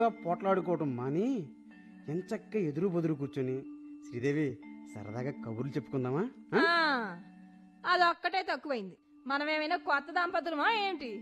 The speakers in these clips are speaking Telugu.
పోట్లాడుకోవటం మాని ఎంచక్క ఎదురు బదురు కూర్చొని శ్రీదేవి సరదాగా కబుర్లు చెప్పుకుందామా ఆ? ఆ, అదొక్కటే తక్కువైంది మనమేమైనా కొత్త దంపతులమా ఏంటి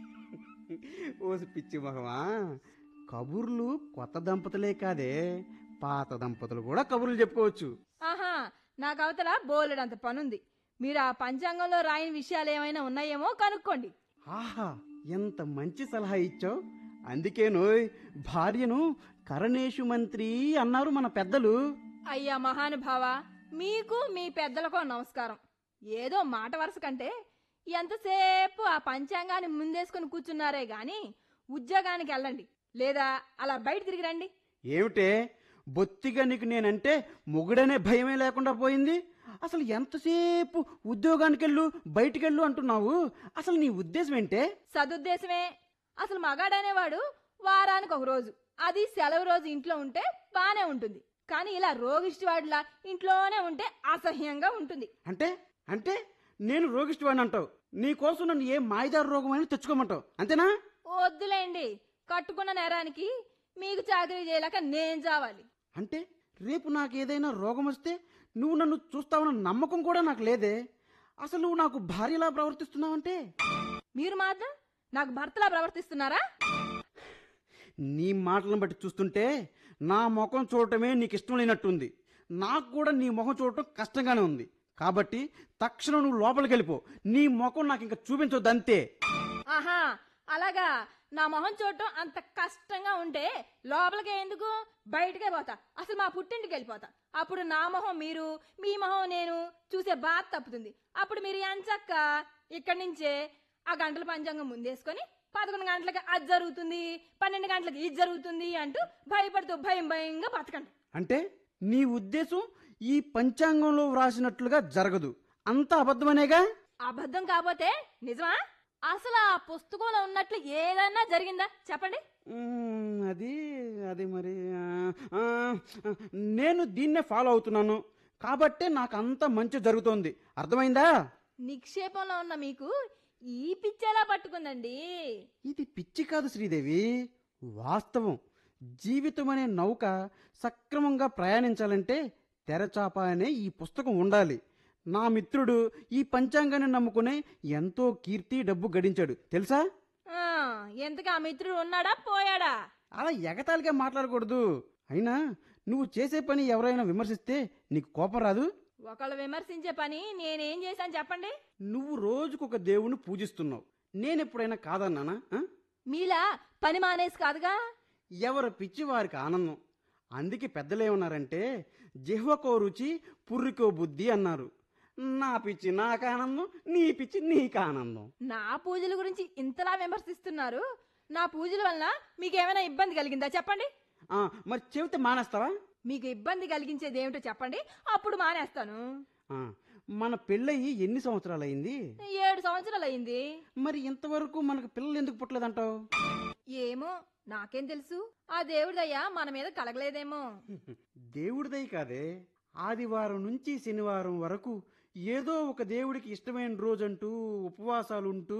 ఓసి పిచ్చి మగమా కబుర్లు కొత్త దంపతులే కాదే పాత దంపతులు కూడా కబుర్లు చెప్పుకోవచ్చు ఆహా నాకు అవతల బోలెడంత పనుంది మీరు ఆ పంచాంగంలో రాయని విషయాలు ఏమైనా ఉన్నాయేమో కనుక్కోండి ఆహా ఎంత మంచి సలహా ఇచ్చావు అందుకేనోయ్ భార్యను కరణేషు మంత్రి అన్నారు మన పెద్దలు అయ్యా మహానుభావ మీకు మీ పెద్దలకో నమస్కారం ఏదో మాట వరుస కంటే ఎంతసేపు ఆ పంచాంగాన్ని ముందేసుకుని కూర్చున్నారే గాని ఉద్యోగానికి వెళ్ళండి లేదా అలా బయట తిరిగి రండి ఏమిటే బొత్తిగా నీకు నేనంటే మొగుడనే భయమే లేకుండా పోయింది అసలు ఎంతసేపు ఉద్యోగానికెళ్ళు బయటికెళ్ళు అంటున్నావు అసలు నీ ఉద్దేశం ఏంటే సదుద్దేశమే అసలు మగాడనేవాడు వారానికి ఒక రోజు అది సెలవు రోజు ఇంట్లో ఉంటే బానే ఉంటుంది కానీ ఇలా రోగిష్టివాడిలా ఇంట్లోనే ఉంటే అసహ్యంగా ఉంటుంది అంటే అంటే నేను రోగిష్టివాడిని అంటావు నీ కోసం నన్ను ఏ మాయదారు రోగం అయినా తెచ్చుకోమంటావు అంతేనా వద్దులేండి కట్టుకున్న నేరానికి మీకు చాకరీ చేయలేక నేను చావాలి అంటే రేపు నాకు ఏదైనా రోగం వస్తే నువ్వు నన్ను చూస్తావన్న నమ్మకం కూడా నాకు లేదే అసలు నువ్వు నాకు భార్యలా ప్రవర్తిస్తున్నావంటే మీరు మాత్రం నాకు భర్తలా ప్రవర్తిస్తున్నారా నీ మాటలను బట్టి చూస్తుంటే నా ముఖం చూడటమే నీకు ఇష్టం లేనట్టుంది నాకు కూడా నీ ముఖం చూడటం కష్టంగానే ఉంది కాబట్టి తక్షణం నువ్వు లోపలికి వెళ్ళిపో నీ ముఖం నాకు ఇంకా చూపించొద్దు అంతే ఆహా అలాగా నా మొహం చూడటం అంత కష్టంగా ఉంటే లోపలికి ఎందుకు బయటకే పోతా అసలు మా పుట్టింటికి వెళ్ళిపోతా అప్పుడు నా మొహం మీరు మీ మొహం నేను చూసే బాధ తప్పుతుంది అప్పుడు మీరు ఎంచక్క ఇక్కడి నుంచే ఆ గంటల పంచాంగం ముందేసుకొని పదకొండు గంటలకి అది జరుగుతుంది పన్నెండు గంటలకి ఇది జరుగుతుంది అంటూ భయపడుతూ భయం భయంగా బతకండి అంటే నీ ఉద్దేశం ఈ పంచాంగంలో వ్రాసినట్లుగా జరగదు అంత అబద్ధమనేగా అబద్ధం కాకపోతే నిజమా అసలు ఆ పుస్తకంలో ఉన్నట్లు ఏదన్నా జరిగిందా చెప్పండి మ్మ్, అది అది మరి ఆ, ఆ, నేను దీన్నే ఫాలో అవుతున్నాను కాబట్టే నాకు అంత మంచి జరుగుతోంది అర్థమైందా నిక్షేపంలో ఉన్న మీకు ఈ పిచ్చెలా పట్టుకుందండి ఇది పిచ్చి కాదు శ్రీదేవి వాస్తవం జీవితం అనే నౌక సక్రమంగా ప్రయాణించాలంటే తెరచాప అనే ఈ పుస్తకం ఉండాలి నా మిత్రుడు ఈ పంచాంగాన్ని నమ్ముకునే ఎంతో కీర్తి డబ్బు గడించాడు తెలుసా ఆ, ఎంతకు ఆ మిత్రుడు ఉన్నాడా పోయాడా అలా ఎగతాళిగా మాట్లాడకూడదు అయినా నువ్వు చేసే పని ఎవరైనా విమర్శిస్తే నీకు కోపం రాదు ఒకళ్ళు విమర్శించే పని నేనేం చేశాను చెప్పండి నువ్వు రోజుకొక దేవుణ్ణి పూజిస్తున్నావు నేనెప్పుడైనా కాదన్నానా ఆ? మీలా పని మానేసి కాదుగా ఎవరి పిచ్చి వారికి ఆనందం అందుకే పెద్దలేమన్నారంటే జిహ్వకో రుచి పుర్రికో బుద్ధి అన్నారు నా పిచ్చి నాకు ఆనందం నీ పిచ్చి నీకు ఆనందం నా పూజల గురించి ఇంతలా విమర్శిస్తున్నారు నా పూజల వలన మీకేమైనా ఇబ్బంది కలిగిందా చెప్పండి ఆ, మరి చెబితే మానేస్తావా మీకు ఇబ్బంది కలిగించేది ఏమిటో చెప్పండి అప్పుడు మానేస్తాను ఆ, మన పెళ్ళయి ఎన్ని సంవత్సరాలైంది ఏడు సంవత్సరాలు అయింది మరి ఇంతవరకు మనకు పిల్లలు ఎందుకు పుట్టలేదంటావు ఏమో నాకేం తెలుసు ఆ దేవుడిదయ్యా మన మీద కలగలేదేమో దేవుడిదై కాదే ఆదివారం నుంచి శనివారం వరకు ఏదో ఒక దేవుడికి ఇష్టమైన రోజంటూ ఉపవాసాలుంటూ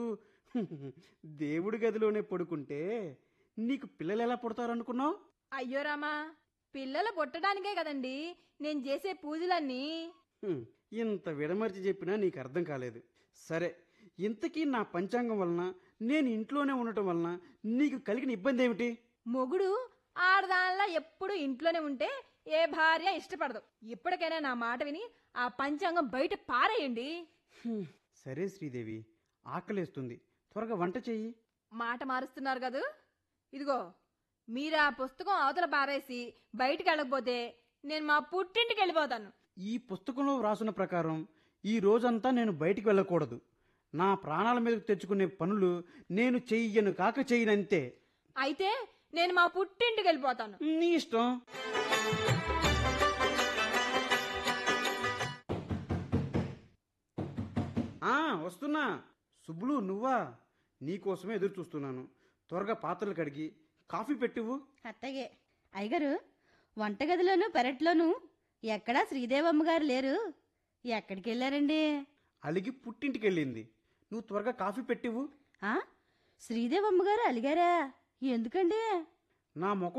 దేవుడి గదిలోనే పడుకుంటే నీకు పిల్లలు ఎలా పుడతారనుకున్నావు అయ్యో రామా పిల్లలు పుట్టడానికే కదండి నేను చేసే పూజలన్నీ హ్మ్, ఇంత విడమర్చి చెప్పినా నీకు అర్థం కాలేదు సరే ఇంతకీ నా పంచాంగం వలన నేను ఇంట్లోనే ఉండటం వలన నీకు కలిగిన ఇబ్బంది ఏమిటి మొగుడు ఆడదానిలా ఎప్పుడు ఇంట్లోనే ఉంటే ఏ భార్య ఇష్టపడదు ఇప్పటికైనా నా మాట విని ఆ పంచాంగం బయట పారేయండి హ్మ్, సరే శ్రీదేవి ఆకలేస్తుంది త్వరగా వంట చెయ్యి మాట మారుస్తున్నారు కదూ ఇదిగో మీరు ఆ పుస్తకం అవతల పారేసి బయటికి వెళ్ళకపోతే నేను మా పుట్టింటికి వెళ్ళిపోతాను ఈ పుస్తకంలో వ్రాసిన ప్రకారం ఈ రోజంతా నేను బయటికి వెళ్ళకూడదు నా ప్రాణాల మీదకు తెచ్చుకునే పనులు నేను చెయ్యను కాక చెయ్యనంతే అయితే నేను మా పుట్టింటికి వెళ్ళిపోతాను నీ ఇష్టం ఆ వస్తున్నా సుబ్బులు నువ్వా నీకోసమే ఎదురు చూస్తున్నాను త్వరగా పాత్రలు కడిగి కాఫీ పెట్టివు అత్తగే అయ్యగారు వంటగదిలోను పెరట్లోను ఎక్కడా శ్రీదేవమ్మ గారు లేరు ఎక్కడికి వెళ్ళారండి అలిగి పుట్టింటికి వెళ్ళింది నువ్వు త్వరగా కాఫీ పెట్టివు ఆ శ్రీదేవమ్మ గారు అలిగారా ఎందుకండి నా ముఖం